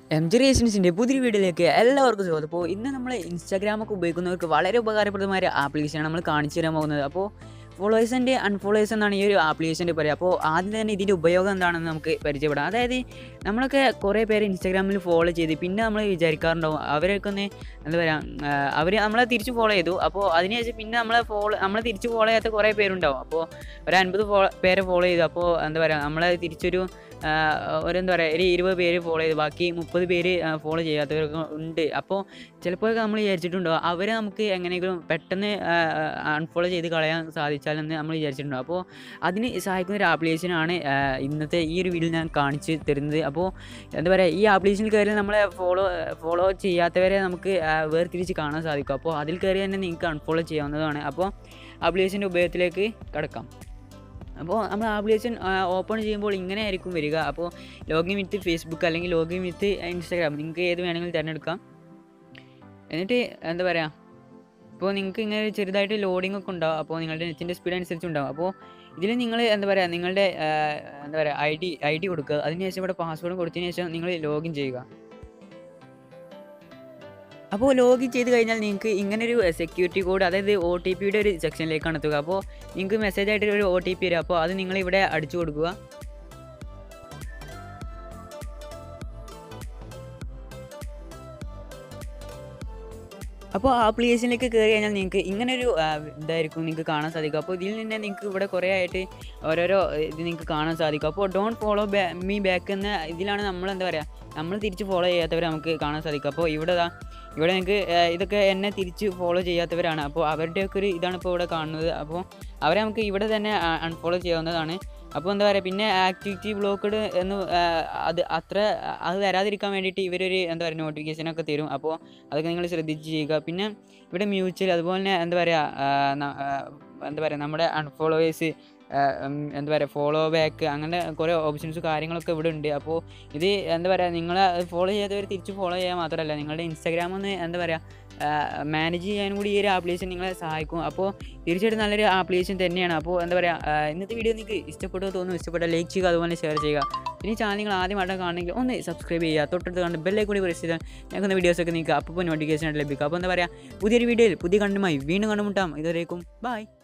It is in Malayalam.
എം ജി റേഷൻസിൻ്റെ പുതിയ വീഡിയോയിലേക്ക് എല്ലാവർക്കും സ്വാഗതം അപ്പോൾ ഇന്ന് നമ്മൾ ഇൻസ്റ്റാഗ്രാമൊക്കെ ഉപയോഗിക്കുന്നവർക്ക് വളരെ ഉപകാരപ്രദമായ ആപ്ലിക്കേഷനാണ് നമ്മൾ കാണിച്ചു തരാൻ പോകുന്നത് അപ്പോൾ ഫോളോവേഴ്സിൻ്റെ അൺഫോളോവേഴ്സ് എന്നാണ് ഈ ഒരു ആപ്ലിക്കേഷൻ്റെ പറയുക അപ്പോൾ ആദ്യം തന്നെ ഇതിൻ്റെ ഉപയോഗം എന്താണെന്ന് നമുക്ക് പരിചയപ്പെടാം അതായത് നമ്മളൊക്കെ കുറേ പേര് ഇൻസ്റ്റാഗ്രാമിൽ ഫോളോ ചെയ്ത് പിന്നെ നമ്മൾ വിചാരിക്കാറുണ്ടാവും അവരൊക്കെ ഒന്ന് എന്താ പറയുക അവർ നമ്മളെ തിരിച്ച് ഫോളോ ചെയ്തു അപ്പോൾ അതിനുശേഷം പിന്നെ നമ്മളെ ഫോളോ നമ്മളെ തിരിച്ച് ഫോളോ ചെയ്യാത്ത കുറേ പേരുണ്ടാവും അപ്പോൾ ഒരു അൻപത് ഫോ പേരെ ഫോളോ ചെയ്തു അപ്പോൾ എന്താ പറയുക നമ്മളെ തിരിച്ചൊരു ആ, ഒരു എന്താ പറയുക ഒരു ഇരുപത് പേര് ഫോളോ ചെയ്ത് ബാക്കി മുപ്പത് പേര് ഫോളോ ചെയ്യാത്തവരൊക്കെ ഉണ്ട് അപ്പോൾ ചിലപ്പോഴൊക്കെ നമ്മൾ വിചാരിച്ചിട്ടുണ്ടോ അവരെ നമുക്ക് എങ്ങനെയെങ്കിലും പെട്ടെന്ന് അൺഫോളോ ചെയ്ത് കളയാൻ സാധിച്ചാലെന്ന് നമ്മൾ വിചാരിച്ചിട്ടുണ്ടോ അപ്പോൾ അതിന് സഹായിക്കുന്ന ഒരു ആപ്ലിക്കേഷനാണ് ഇന്നത്തെ ഈ ഒരു വീഡിയോ ഞാൻ കാണിച്ച് തരുന്നത് അപ്പോൾ എന്താ പറയുക ഈ ആപ്ലിക്കേഷനിൽ കയറി നമ്മളെ ഫോളോ ഫോളോ ചെയ്യാത്തവരെ നമുക്ക് ആ, വേർതിരിച്ച് കാണാൻ സാധിക്കും അപ്പോൾ അതിൽ കയറി തന്നെ നിങ്ങൾക്ക് അൺഫോളോ ചെയ്യാവുന്നതാണ് അപ്പോൾ ആപ്ലിക്കേഷൻ്റെ ഉപയോഗത്തിലേക്ക് കടക്കാം അപ്പോൾ നമ്മൾ ആപ്ലിക്കേഷൻ ഓപ്പൺ ചെയ്യുമ്പോൾ ഇങ്ങനെ ആയിരിക്കും വരിക അപ്പോൾ ലോഗിൻ വിത്ത് ഫേസ്ബുക്ക് അല്ലെങ്കിൽ ലോഗിൻ വിത്ത് ഇൻസ്റ്റാഗ്രാം നിങ്ങൾക്ക് ഏത് വേണമെങ്കിലും തിരഞ്ഞെടുക്കാം എന്നിട്ട് എന്താ പറയുക ഇപ്പോൾ നിങ്ങൾക്ക് ഇങ്ങനെ ചെറുതായിട്ട് ലോഡിംഗ് ഒക്കെ ഉണ്ടാവും അപ്പോൾ നിങ്ങളുടെ നെറ്റിൻ്റെ സ്പീഡ് അനുസരിച്ച് ഉണ്ടാവും അപ്പോൾ ഇതിൽ നിങ്ങൾ എന്താ പറയുക നിങ്ങളുടെ ആ, എന്താ പറയുക ഐ ഡി ഐ ഡി കൊടുക്കുക അതിനുശേഷം ഇവിടെ പാസ്വേഡ് കൊടുത്തതിന് ശേഷം നിങ്ങൾ ലോഗിൻ ചെയ്യുക അപ്പോൾ ലോഗിൻ ചെയ്ത് കഴിഞ്ഞാൽ നിങ്ങൾക്ക് ഇങ്ങനൊരു സെക്യൂരിറ്റി കോഡ് അതായത് ഒ ടി പിയുടെ ഒരു സെക്ഷനിലേക്കാണ് എത്തുക അപ്പോൾ നിങ്ങൾക്ക് മെസ്സേജ് ആയിട്ട് ഒരു ഒ ടി പി വരും അപ്പോൾ അത് നിങ്ങൾ ഇവിടെ അടിച്ചു കൊടുക്കുക അപ്പോൾ ആപ്ലിക്കേഷനിലേക്ക് കയറി കഴിഞ്ഞാൽ നിങ്ങൾക്ക് ഇങ്ങനൊരു ആ, ഇതായിരിക്കും നിങ്ങൾക്ക് കാണാൻ സാധിക്കും അപ്പോൾ ഇതിൽ നിന്ന് നിങ്ങൾക്ക് ഇവിടെ കുറേ ആയിട്ട് ഓരോരോ ഇത് നിങ്ങൾക്ക് കാണാൻ സാധിക്കും അപ്പോൾ ഡോണ്ട് ഫോളോ മീ ബാക്ക് എന്ന ഇതിലാണ് നമ്മൾ എന്താ പറയുക നമ്മൾ തിരിച്ച് ഫോളോ ചെയ്യാത്തവരെ നമുക്ക് കാണാൻ സാധിക്കും അപ്പോൾ ഇവിടെ ദാ ഇവിടെ നിങ്ങൾക്ക് ഇതൊക്കെ എന്നെ തിരിച്ച് ഫോളോ ചെയ്യാത്തവരാണ് അപ്പോൾ അവരുടെയൊക്കെ ഒരു ഇതാണ് ഇപ്പോൾ ഇവിടെ കാണുന്നത് അപ്പോൾ അവരെ നമുക്ക് ഇവിടെ തന്നെ അൺഫോളോ ചെയ്യാവുന്നതാണ് അപ്പോൾ എന്താ പറയുക പിന്നെ ആക്ടിവിറ്റി ബ്ലോക്കഡ് എന്ന് ആ, അത് അത്ര അത് വരാതിരിക്കാൻ വേണ്ടിയിട്ട് ഇവരൊരു എന്താ പറയുക നോട്ടിഫിക്കേഷനൊക്കെ തരും അപ്പോൾ അതൊക്കെ നിങ്ങൾ ശ്രദ്ധിച്ച് ചെയ്യുക പിന്നെ ഇവിടെ മ്യൂച്വൽ അതുപോലെ തന്നെ എന്താ പറയുക ആ, ന- ആ, എന്താ പറയുക നമ്മുടെ അൺഫോളോവേഴ്സ് എന്താ പറയുക ഫോളോ ബാക്ക് അങ്ങനെ കുറേ ഓപ്ഷൻസ് കാര്യങ്ങളൊക്കെ ഇവിടെ ഉണ്ട് അപ്പോൾ ഇത് എന്താ പറയുക നിങ്ങൾ ഫോളോ ചെയ്യാത്തവർ തിരിച്ച് ഫോളോ ചെയ്യാൻ മാത്രമല്ല നിങ്ങളുടെ ഇൻസ്റ്റാഗ്രാം ഒന്ന് എന്താ പറയുക മാനേജ് ചെയ്യാനും കൂടി ഈ ഒരു ആപ്ലിക്കേഷൻ നിങ്ങളെ സഹായിക്കും അപ്പോൾ തീർച്ചയായിട്ടും നല്ലൊരു ആപ്ലിക്കേഷൻ തന്നെയാണ് അപ്പോൾ എന്താ പറയുക ഇന്നത്തെ വീഡിയോ നിങ്ങൾക്ക് ഇഷ്ടപ്പെട്ടോ തോന്നുന്നു ഇഷ്ടപ്പെട്ട ലൈക്ക് ചെയ്യുക അതുപോലെ ഷെയർ ചെയ്യുക ഇനി ചാനൽ നിങ്ങൾ ആദ്യമായിട്ട് കാണണമെങ്കിൽ ഒന്ന് സബ്സ്ക്രൈബ് ചെയ്യുക തൊട്ടടുത്ത് കണ്ട് ബെല്ലേക്ക് കൂടി പ്രസ് ചെയ്താൽ ഞങ്ങൾക്ക് വീഡിയോസൊക്കെ നിങ്ങൾക്ക് അപ്പോൾ നോട്ടിഫിക്കേഷൻ ആയിട്ട് ലഭിക്കും അപ്പോൾ എന്താ പറയുക പുതിയൊരു വീഡിയോയിൽ പുതിയ കണ്ടുമായി വീണ്ടും കണ്ടുമുട്ടാം ഇതുവരേക്കും ബൈ